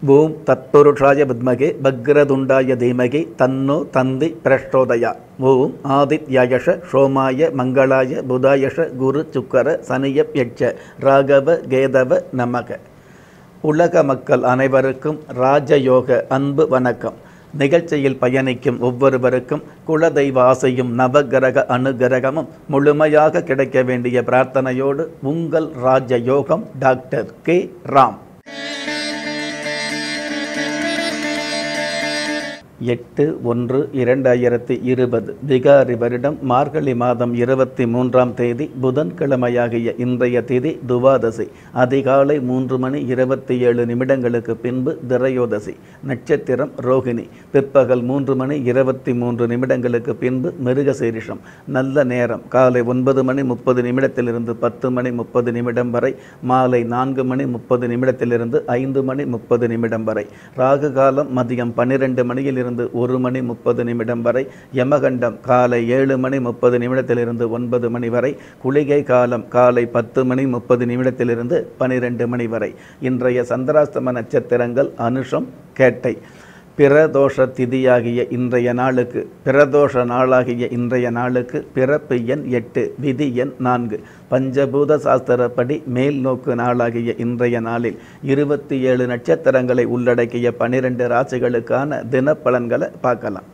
ஓம் தத்புருஷாய வித்மகே பக்ரதுண்டாய தீமகி தன்னோ தந்தி பிரச்சோதயா ஓம் ஆதித்யாயஷ சோமாய மங்களாய புதாயஷ குரு சுக்கர சனியப் யட்ச ராகவ கேதவ நமக உலக மக்கள் அனைவருக்கும் ராஜயோக அன்பு வணக்கம் நிகழ்ச்சியில் பயணிக்கும் ஒவ்வொருவருக்கும் குலதெய்வ ஆசையும் நவகிரக அனுகிரகமும் முழுமையாக கிடைக்க வேண்டிய பிரார்த்தனையோடு உங்கள் ராஜயோகம் டாக்டர் கே ராம் எட்டு ஒன்று இரண்டாயிரத்தி இருபது விகாரி வருடம் மார்கழி மாதம் இருபத்தி மூன்றாம் தேதி புதன்கிழமையாகிய இன்றைய திதி துவாதசி அதிகாலை மூன்று மணி இருபத்தி ஏழு நிமிடங்களுக்கு பின்பு திரையோதசி நட்சத்திரம் ரோகிணி பிற்பகல் மூன்று மணி இருபத்தி மூன்று நிமிடங்களுக்கு பின்பு மிருகசீரிஷம் நல்ல நேரம் காலை ஒன்பது மணி முப்பது நிமிடத்திலிருந்து பத்து மணி முப்பது நிமிடம் வரை மாலை நான்கு மணி முப்பது நிமிடத்திலிருந்து ஐந்து மணி முப்பது நிமிடம் வரை ராகு காலம் மதியம் பன்னிரெண்டு மணியில் இருந்து ஒரு மணி முப்பது நிமிடம் வரை யமகண்டம் காலை ஏழு மணி முப்பது நிமிடத்திலிருந்து ஒன்பது மணி வரை குளிகை காலம் காலை பத்து மணி முப்பது நிமிடத்திலிருந்து பனிரெண்டு மணி வரை இன்றைய சந்திராஸ்தம நட்சத்திரங்கள் அனுஷம் கேட்டை பிரதோஷ திதியாகிய இன்றைய நாளுக்கு பிரதோஷ நாளாகிய இன்றைய நாளுக்கு பிறப்பு எண் எட்டு விதி எண் நான்கு பஞ்சபூத சாஸ்திரப்படி மேல் நோக்கு நாளாகிய இன்றைய நாளில் இருபத்தி ஏழு நட்சத்திரங்களை உள்ளடக்கிய பனிரெண்டு ராசிகளுக்கான தினப்பலன்களை பார்க்கலாம்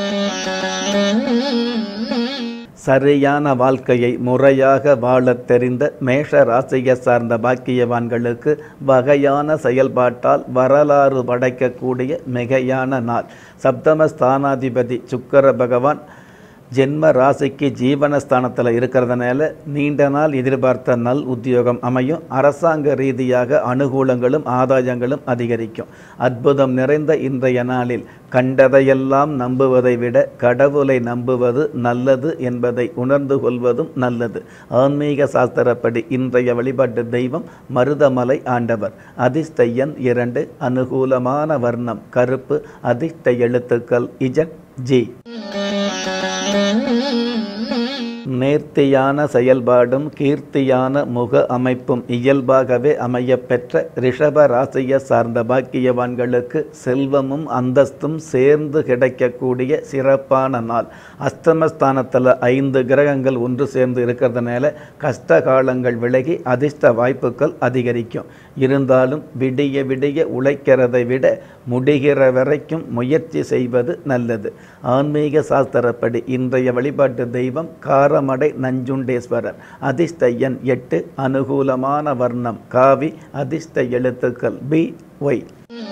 சரியான வாழ்க்கையை முறையாக வாழத் தெரிந்த மேஷ ராசியை சார்ந்த பாக்கியவான்களுக்கு வகையான செயல்பாட்டால் வரலாறு படைக்கக்கூடிய மிகையான நாள் சப்தம ஸ்தானாதிபதி சுக்கர பகவான் ஜென்ம ராசிக்கு ஜீவனஸ்தானத்தில் இருக்கிறதுனால நீண்ட நாள் எதிர்பார்த்த நல் உத்தியோகம் அமையும் அரசாங்க ரீதியாக அனுகூலங்களும் ஆதாயங்களும் அதிகரிக்கும் அற்புதம் நிறைந்த இன்றைய நாளில் கண்டதையெல்லாம் நம்புவதை விட கடவுளை நம்புவது நல்லது என்பதை உணர்ந்து கொள்வதும் நல்லது ஆன்மீக சாஸ்திரப்படி இன்றைய வழிபாட்டு தெய்வம் மருதமலை ஆண்டவர் அதிர்ஷ்டையன் இரண்டு அனுகூலமான வர்ணம் கருப்பு அதிர்ஷ்ட எழுத்துக்கள் இஜட் ஜி நேர்த்தியான செயல்பாடும் கீர்த்தியான முக அமைப்பும் இயல்பாகவே அமையப்பெற்ற ரிஷப ராசியை சார்ந்த பாக்கியவான்களுக்கு செல்வமும் அந்தஸ்தும் சேர்ந்து கிடைக்கக்கூடிய சிறப்பான நாள் அஸ்தமஸ்தானத்தில் ஐந்து கிரகங்கள் ஒன்று சேர்ந்து இருக்கிறதுனால கஷ்ட காலங்கள் விலகி அதிர்ஷ்ட வாய்ப்புகள் அதிகரிக்கும் இருந்தாலும் விடிய விடிய உழைக்கிறதை விட முடிகிற வரைக்கும் முயற்சி செய்வது நல்லது ஆன்மீக சாஸ்திரப்படி இன்றைய வழிபாட்டு தெய்வம் காரமடை நஞ்சுண்டேஸ்வரர் அதிர்ஷ்ட எண் எட்டு அனுகூலமான வர்ணம் காவி அதிர்ஷ்ட எழுத்துக்கள் பி ஒய்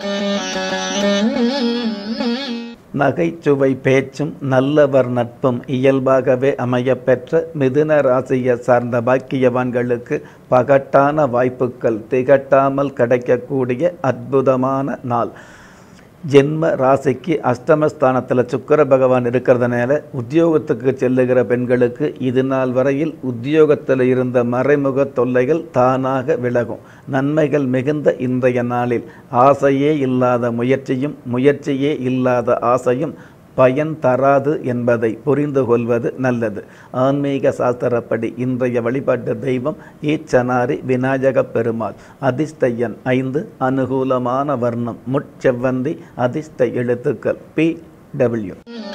நகைச்சுவை பேச்சும் நல்லவர் நட்பும் இயல்பாகவே அமையப்பெற்ற மிதுன ராசியை சார்ந்த பாக்கியவான்களுக்கு பகட்டான வாய்ப்புகள் திகட்டாமல் கிடைக்கக்கூடிய அற்புதமான நாள் ஜென்ம ராசிக்கு அஷ்டமஸ்தானத்தில் சுக்கர பகவான் இருக்கிறதுனால உத்தியோகத்துக்கு செல்லுகிற பெண்களுக்கு இது நாள் வரையில் உத்தியோகத்தில் இருந்த மறைமுக தொல்லைகள் தானாக விலகும் நன்மைகள் மிகுந்த இன்றைய நாளில் ஆசையே இல்லாத முயற்சியும் முயற்சியே இல்லாத ஆசையும் பயன் தராது என்பதை புரிந்து கொள்வது நல்லது ஆன்மீக சாஸ்திரப்படி இன்றைய வழிபாட்டு தெய்வம் ஈச்சனாரி விநாயக பெருமாள் அதிர்ஷ்ட எண் ஐந்து அனுகூலமான வர்ணம் முட்செவ்வந்தி அதிர்ஷ்ட எழுத்துக்கள் பி டபிள்யூ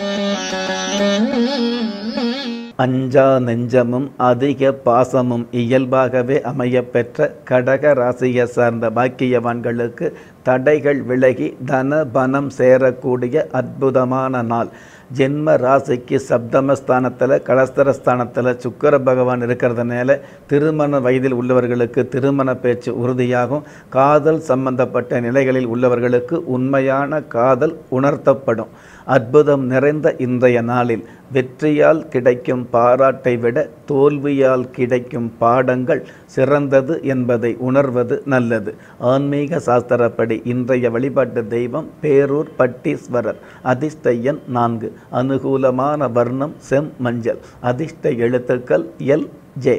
அஞ்சா நெஞ்சமும் அதிக பாசமும் இயல்பாகவே அமையப்பெற்ற கடக ராசியை சார்ந்த பாக்கியவான்களுக்கு தடைகள் விலகி தன பணம் சேரக்கூடிய அற்புதமான நாள் ஜென்ம ராசிக்கு சப்தமஸ்தானத்தில் கலஸ்தரஸ்தானத்தில் சுக்கர பகவான் இருக்கிறதுனால திருமண வயதில் உள்ளவர்களுக்கு திருமண பேச்சு உறுதியாகும் காதல் சம்பந்தப்பட்ட நிலைகளில் உள்ளவர்களுக்கு உண்மையான காதல் உணர்த்தப்படும் அற்புதம் நிறைந்த இன்றைய நாளில் வெற்றியால் கிடைக்கும் பாராட்டை விட தோல்வியால் கிடைக்கும் பாடங்கள் சிறந்தது என்பதை உணர்வது நல்லது ஆன்மீக சாஸ்திரப்படி இன்றைய வழிபாட்டு தெய்வம் பேரூர் பட்டீஸ்வரர் அதிர்ஷ்ட எண் நான்கு அனுகூலமான வர்ணம் செம் மஞ்சள் அதிர்ஷ்ட எழுத்துக்கள் எல் ஜே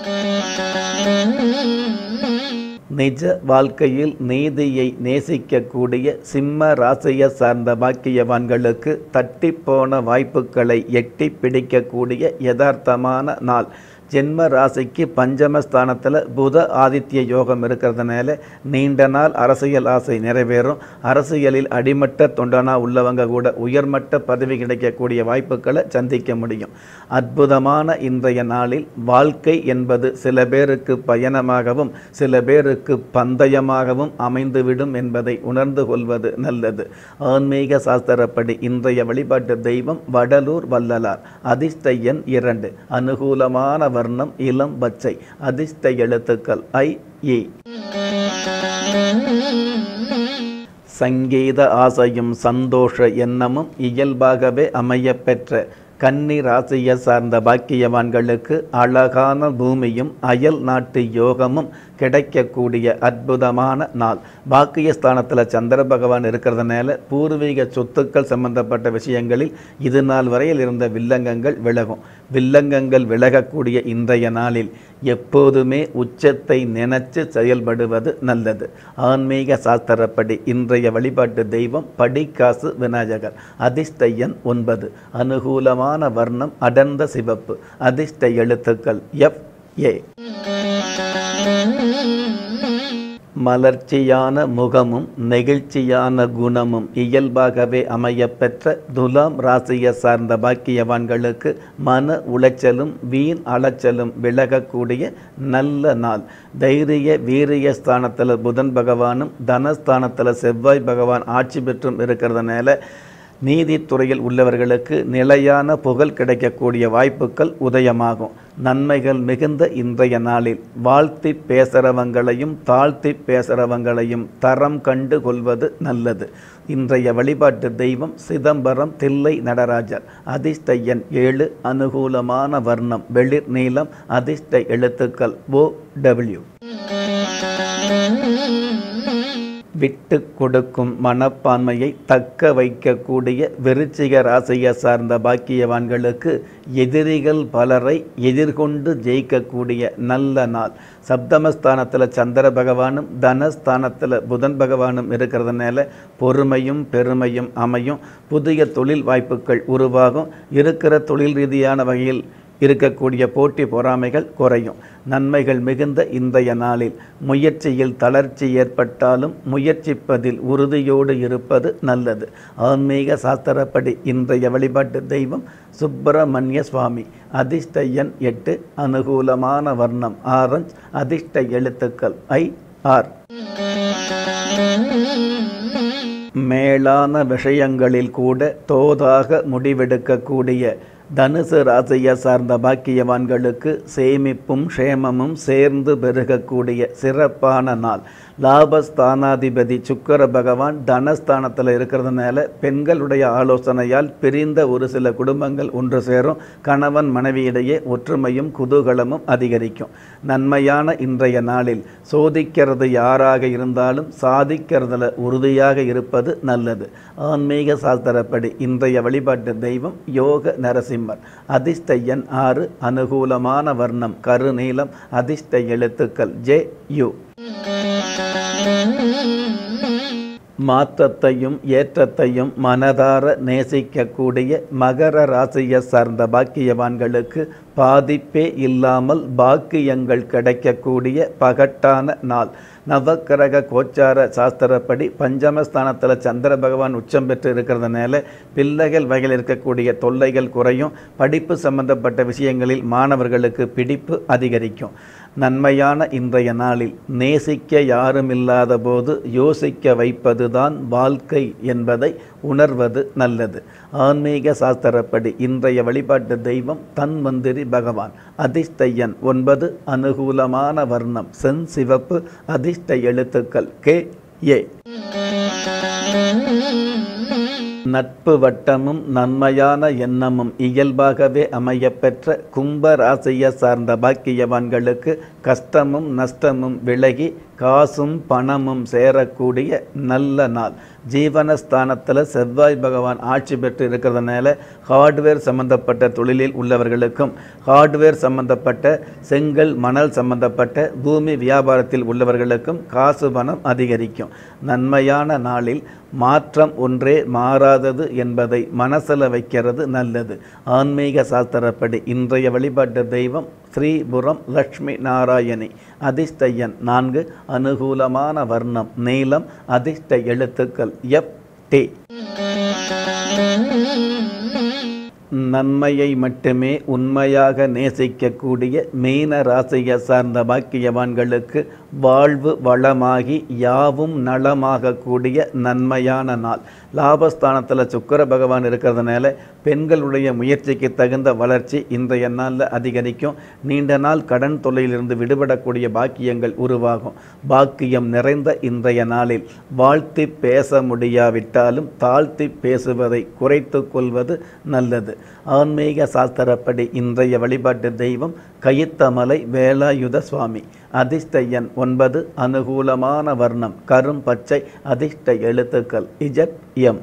நிஜ வாழ்க்கையில் நீதியை நேசிக்கக்கூடிய சிம்ம ராசியை சார்ந்த பாக்கியவான்களுக்கு தட்டிப்போன வாய்ப்புகளை எட்டி பிடிக்கக்கூடிய யதார்த்தமான நாள் ஜென்ம ராசிக்கு பஞ்சமஸ்தானத்தில் புத ஆதித்ய யோகம் இருக்கிறதுனால நீண்ட நாள் அரசியல் ஆசை நிறைவேறும் அரசியலில் அடிமட்ட தொண்டனா உள்ளவங்க கூட உயர்மட்ட பதவி கிடைக்கக்கூடிய வாய்ப்புகளை சந்திக்க முடியும் அற்புதமான இன்றைய நாளில் வாழ்க்கை என்பது சில பேருக்கு பயணமாகவும் சில பேருக்கு பந்தயமாகவும் அமைந்துவிடும் என்பதை உணர்ந்து கொள்வது நல்லது ஆன்மீக சாஸ்திரப்படி இன்றைய வழிபாட்டு தெய்வம் வடலூர் வள்ளலார் அதிர்ஷ்ட எண் இரண்டு அனுகூலமான வர்ணம் இளம் பச்சை அதிர்ஷ்ட எழுத்துக்கள் ஐ இ சங்கீத ஆசையும் சந்தோஷ எண்ணமும் இயல்பாகவே அமையப்பெற்ற கன்னி ராசியை சார்ந்த பாக்கியவான்களுக்கு அழகான பூமியும் அயல் நாட்டு யோகமும் கிடைக்கக்கூடிய அற்புதமான நாள் பாக்கியஸ்தானத்தில் சந்திர பகவான் இருக்கிறதுனால பூர்வீக சொத்துக்கள் சம்பந்தப்பட்ட விஷயங்களில் இது நாள் வரையில் இருந்த வில்லங்கங்கள் விலகும் வில்லங்கங்கள் விலகக்கூடிய இன்றைய நாளில் எப்போதுமே உச்சத்தை நினைச்சு செயல்படுவது நல்லது ஆன்மீக சாஸ்திரப்படி இன்றைய வழிபாட்டு தெய்வம் படிக்காசு விநாயகர் அதிர்ஷ்ட எண் ஒன்பது அனுகூலமான வர்ணம் அடர்ந்த சிவப்பு அதிர்ஷ்ட எழுத்துக்கள் எஃப் ஏ மலர்ச்சியான முகமும் நெகிழ்ச்சியான குணமும் இயல்பாகவே அமையப்பெற்ற துலாம் ராசியை சார்ந்த பாக்கியவான்களுக்கு மன உளைச்சலும் வீண் அலைச்சலும் விலகக்கூடிய நல்ல நாள் தைரிய வீரிய ஸ்தானத்தில் புதன் பகவானும் தனஸ்தானத்தில் செவ்வாய் பகவான் ஆட்சி பெற்றும் இருக்கிறதுனால நீதித்துறையில் உள்ளவர்களுக்கு நிலையான புகழ் கிடைக்கக்கூடிய வாய்ப்புகள் உதயமாகும் நன்மைகள் மிகுந்த இன்றைய நாளில் வாழ்த்தி பேசுகிறவங்களையும் தாழ்த்தி பேசுகிறவங்களையும் தரம் கண்டு கொள்வது நல்லது இன்றைய வழிபாட்டு தெய்வம் சிதம்பரம் தில்லை நடராஜர் அதிர்ஷ்ட எண் ஏழு அனுகூலமான வர்ணம் வெளிர் நீளம் அதிர்ஷ்ட எழுத்துக்கள் ஓ டபிள்யூ விட்டு கொடுக்கும் மனப்பான்மையை தக்க வைக்கக்கூடிய விருச்சிக ராசியை சார்ந்த பாக்கியவான்களுக்கு எதிரிகள் பலரை எதிர்கொண்டு ஜெயிக்கக்கூடிய நல்ல நாள் சப்தமஸ்தானத்தில் சந்திர பகவானும் தனஸ்தானத்தில் புதன் பகவானும் இருக்கிறதுனால பொறுமையும் பெருமையும் அமையும் புதிய தொழில் வாய்ப்புகள் உருவாகும் இருக்கிற தொழில் ரீதியான வகையில் இருக்கக்கூடிய போட்டி பொறாமைகள் குறையும் நன்மைகள் மிகுந்த இன்றைய நாளில் முயற்சியில் தளர்ச்சி ஏற்பட்டாலும் முயற்சிப்பதில் உறுதியோடு இருப்பது நல்லது ஆன்மீக சாஸ்திரப்படி இன்றைய வழிபாட்டு தெய்வம் சுப்பிரமணிய சுவாமி அதிர்ஷ்ட எண் எட்டு அனுகூலமான வர்ணம் ஆரஞ்ச் அதிர்ஷ்ட எழுத்துக்கள் ஐ ஆர் மேலான விஷயங்களில் கூட தோதாக முடிவெடுக்கக்கூடிய தனுசு ராசியை சார்ந்த பாக்கியவான்களுக்கு சேமிப்பும் க்ஷேமமும் சேர்ந்து பெருகக்கூடிய சிறப்பான நாள் லாபஸ்தானாதிபதி சுக்கர பகவான் தனஸ்தானத்தில் இருக்கிறதுனால பெண்களுடைய ஆலோசனையால் பிரிந்த ஒரு சில குடும்பங்கள் ஒன்று சேரும் கணவன் மனைவியிடையே ஒற்றுமையும் குதூகலமும் அதிகரிக்கும் நன்மையான இன்றைய நாளில் சோதிக்கிறது யாராக இருந்தாலும் சாதிக்கிறதுல உறுதியாக இருப்பது நல்லது ஆன்மீக சாஸ்திரப்படி இன்றைய வழிபாட்டு தெய்வம் யோக நரசிம்மர் அதிர்ஷ்ட எண் ஆறு அனுகூலமான வர்ணம் கருநீலம் அதிர்ஷ்ட எழுத்துக்கள் ஜே யு மாற்றத்தையும் ஏற்றத்தையும் மனதார நேசிக்கக்கூடிய மகர ராசியை சார்ந்த பாக்கியவான்களுக்கு பாதிப்பே இல்லாமல் பாக்கியங்கள் கிடைக்கக்கூடிய பகட்டான நாள் நவக்கிரக கோச்சார சாஸ்திரப்படி பஞ்சமஸ்தானத்தில் சந்திர பகவான் உச்சம் பெற்று இருக்கிறதுனால பிள்ளைகள் வகையில் இருக்கக்கூடிய தொல்லைகள் குறையும் படிப்பு சம்பந்தப்பட்ட விஷயங்களில் மாணவர்களுக்கு பிடிப்பு அதிகரிக்கும் நன்மையான இன்றைய நாளில் நேசிக்க யாரும் இல்லாத போது யோசிக்க வைப்பதுதான் வாழ்க்கை என்பதை உணர்வது நல்லது ஆன்மீக சாஸ்திரப்படி இன்றைய வழிபாட்டு தெய்வம் தன்வந்திரி பகவான் அதிர்ஷ்ட எண் ஒன்பது அனுகூலமான வர்ணம் சென் சிவப்பு அதிர்ஷ்ட எழுத்துக்கள் கே ஏ நட்பு வட்டமும் நன்மையான எண்ணமும் இயல்பாகவே அமையப்பெற்ற கும்ப ராசியை சார்ந்த பாக்கியவான்களுக்கு கஷ்டமும் நஷ்டமும் விலகி காசும் பணமும் சேரக்கூடிய நல்ல நாள் ஜீவனஸ்தானத்தில் செவ்வாய் பகவான் ஆட்சி பெற்று இருக்கிறதுனால ஹார்ட்வேர் சம்பந்தப்பட்ட தொழிலில் உள்ளவர்களுக்கும் ஹார்ட்வேர் சம்பந்தப்பட்ட செங்கல் மணல் சம்பந்தப்பட்ட பூமி வியாபாரத்தில் உள்ளவர்களுக்கும் காசு பணம் அதிகரிக்கும் நன்மையான நாளில் மாற்றம் ஒன்றே மாறாதது என்பதை மனசில் வைக்கிறது நல்லது ஆன்மீக சாஸ்திரப்படி இன்றைய வழிபாட்டு தெய்வம் ஸ்ரீபுரம் லக்ஷ்மி நாராயணி அதிர்ஷ்ட எண் நான்கு அனுகூலமான வர்ணம் நீலம் அதிர்ஷ்ட எழுத்துக்கள் எஃப் டி நன்மையை மட்டுமே உண்மையாக நேசிக்கக்கூடிய மீன ராசியை சார்ந்த பாக்கியவான்களுக்கு வாழ்வு வளமாகி யாவும் நலமாக கூடிய நன்மையான நாள் லாபஸ்தானத்தில் சுக்கர பகவான் இருக்கிறதுனால பெண்களுடைய முயற்சிக்கு தகுந்த வளர்ச்சி இன்றைய நாளில் அதிகரிக்கும் நீண்ட நாள் கடன் தொல்லையிலிருந்து விடுபடக்கூடிய பாக்கியங்கள் உருவாகும் பாக்கியம் நிறைந்த இன்றைய நாளில் வாழ்த்தி பேச முடியாவிட்டாலும் தாழ்த்தி பேசுவதை குறைத்து கொள்வது நல்லது ஆன்மீக சாஸ்திரப்படி இன்றைய வழிபாட்டு தெய்வம் கயித்தமலை வேலாயுத சுவாமி அதிர்ஷ்ட எண் ஒன்பது அனுகூலமான வர்ணம் கரும் பச்சை அதிர்ஷ்ட எழுத்துக்கள் இஜட் எம்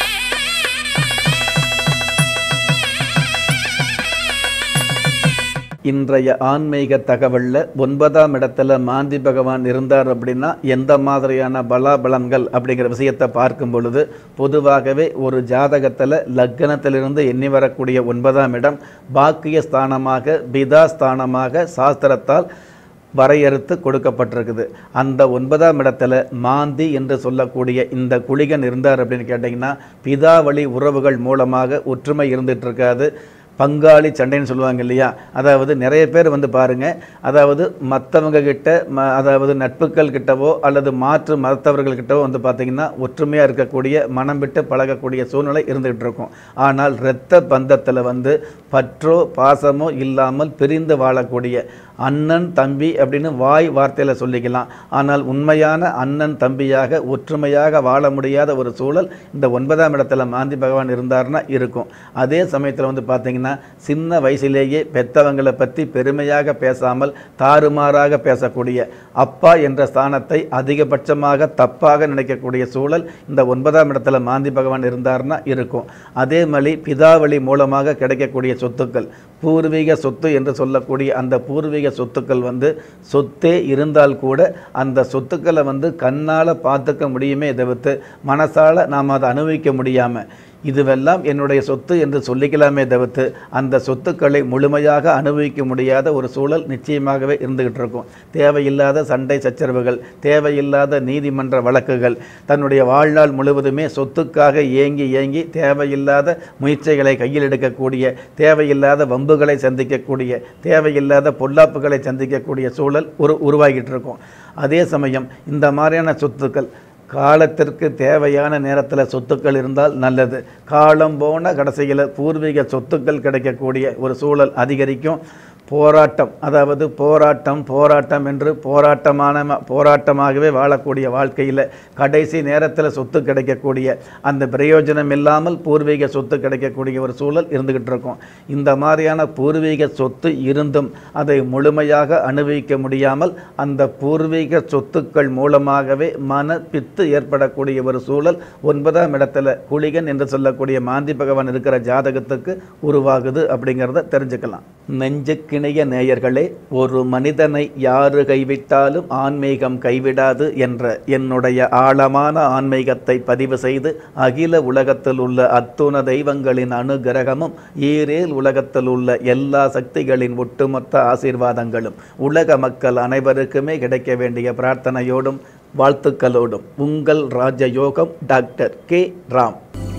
இன்றைய ஆன்மீக தகவலில் ஒன்பதாம் இடத்துல மாந்தி பகவான் இருந்தார் அப்படின்னா எந்த மாதிரியான பலாபலன்கள் அப்படிங்கிற விஷயத்தை பார்க்கும் பொழுது பொதுவாகவே ஒரு ஜாதகத்தில் லக்னத்திலிருந்து எண்ணி வரக்கூடிய ஒன்பதாம் இடம் பாக்கிய ஸ்தானமாக பிதா ஸ்தானமாக சாஸ்திரத்தால் வரையறுத்து கொடுக்கப்பட்டிருக்குது அந்த ஒன்பதாம் இடத்துல மாந்தி என்று சொல்லக்கூடிய இந்த குளிகன் இருந்தார் அப்படின்னு கேட்டிங்கன்னா பிதாவளி உறவுகள் மூலமாக ஒற்றுமை இருந்துட்டு இருக்காது பங்காளி சண்டைன்னு சொல்லுவாங்க இல்லையா அதாவது நிறைய பேர் வந்து பாருங்க அதாவது மற்றவங்க கிட்ட ம அதாவது நட்புகள் கிட்டவோ அல்லது மாற்று மதத்தவர்கள் கிட்டவோ வந்து பார்த்திங்கன்னா ஒற்றுமையாக இருக்கக்கூடிய மனம் விட்டு பழகக்கூடிய சூழ்நிலை இருந்துகிட்டு இருக்கும் ஆனால் இரத்த பந்தத்தில் வந்து பற்றோ பாசமோ இல்லாமல் பிரிந்து வாழக்கூடிய அண்ணன் தம்பி அப்படின்னு வாய் வார்த்தையில் சொல்லிக்கலாம் ஆனால் உண்மையான அண்ணன் தம்பியாக ஒற்றுமையாக வாழ முடியாத ஒரு சூழல் இந்த ஒன்பதாம் இடத்துல மாந்தி பகவான் இருந்தார்னா இருக்கும் அதே சமயத்தில் வந்து பார்த்தீங்கன்னா சின்ன வயசிலேயே பெத்தவங்களை பற்றி பெருமையாக பேசாமல் தாறுமாறாக பேசக்கூடிய அப்பா என்ற ஸ்தானத்தை அதிகபட்சமாக தப்பாக நினைக்கக்கூடிய சூழல் இந்த ஒன்பதாம் இடத்துல மாந்தி பகவான் இருந்தார்னா இருக்கும் அதே மாதிரி பிதாவளி மூலமாக கிடைக்கக்கூடிய சொத்துக்கள் பூர்வீக சொத்து என்று சொல்லக்கூடிய அந்த பூர்வீக சொத்துக்கள் வந்து சொத்தே இருந்தால் கூட அந்த சொத்துக்களை வந்து கண்ணால் பார்த்துக்க முடியுமே தவிர்த்து மனசால் நாம் அதை அனுபவிக்க முடியாமல் இதுவெல்லாம் என்னுடைய சொத்து என்று சொல்லிக்கலாமே தவிர்த்து அந்த சொத்துக்களை முழுமையாக அனுபவிக்க முடியாத ஒரு சூழல் நிச்சயமாகவே இருந்துகிட்டு இருக்கும் தேவையில்லாத சண்டை சச்சரவுகள் தேவையில்லாத நீதிமன்ற வழக்குகள் தன்னுடைய வாழ்நாள் முழுவதுமே சொத்துக்காக ஏங்கி ஏங்கி தேவையில்லாத முயற்சிகளை கையில் எடுக்கக்கூடிய தேவையில்லாத வம்புகளை சந்திக்கக்கூடிய தேவையில்லாத பொல்லாப்புகளை சந்திக்கக்கூடிய சூழல் ஒரு உருவாகிட்டு இருக்கும் அதே சமயம் இந்த மாதிரியான சொத்துக்கள் காலத்திற்கு தேவையான நேரத்தில் சொத்துக்கள் இருந்தால் நல்லது காலம் போன கடைசியில் பூர்வீக சொத்துக்கள் கிடைக்கக்கூடிய ஒரு சூழல் அதிகரிக்கும் போராட்டம் அதாவது போராட்டம் போராட்டம் என்று போராட்டமான போராட்டமாகவே வாழக்கூடிய வாழ்க்கையில் கடைசி நேரத்தில் சொத்து கிடைக்கக்கூடிய அந்த பிரயோஜனம் இல்லாமல் பூர்வீக சொத்து கிடைக்கக்கூடிய ஒரு சூழல் இருந்துகிட்டு இருக்கும் இந்த மாதிரியான பூர்வீக சொத்து இருந்தும் அதை முழுமையாக அனுபவிக்க முடியாமல் அந்த பூர்வீக சொத்துக்கள் மூலமாகவே மன பித்து ஏற்படக்கூடிய ஒரு சூழல் ஒன்பதாம் இடத்துல குளிகன் என்று சொல்லக்கூடிய மாந்தி பகவான் இருக்கிற ஜாதகத்துக்கு உருவாகுது அப்படிங்கிறத தெரிஞ்சுக்கலாம் நெஞ்சுக்கிணைய நேயர்களே ஒரு மனிதனை யாரு கைவிட்டாலும் ஆன்மீகம் கைவிடாது என்ற என்னுடைய ஆழமான ஆன்மீகத்தை பதிவு செய்து அகில உலகத்தில் உள்ள அத்துண தெய்வங்களின் அனுகிரகமும் ஈரேல் உலகத்தில் உள்ள எல்லா சக்திகளின் ஒட்டுமொத்த ஆசீர்வாதங்களும் உலக மக்கள் அனைவருக்குமே கிடைக்க வேண்டிய பிரார்த்தனையோடும் வாழ்த்துக்களோடும் உங்கள் ராஜயோகம் டாக்டர் கே ராம்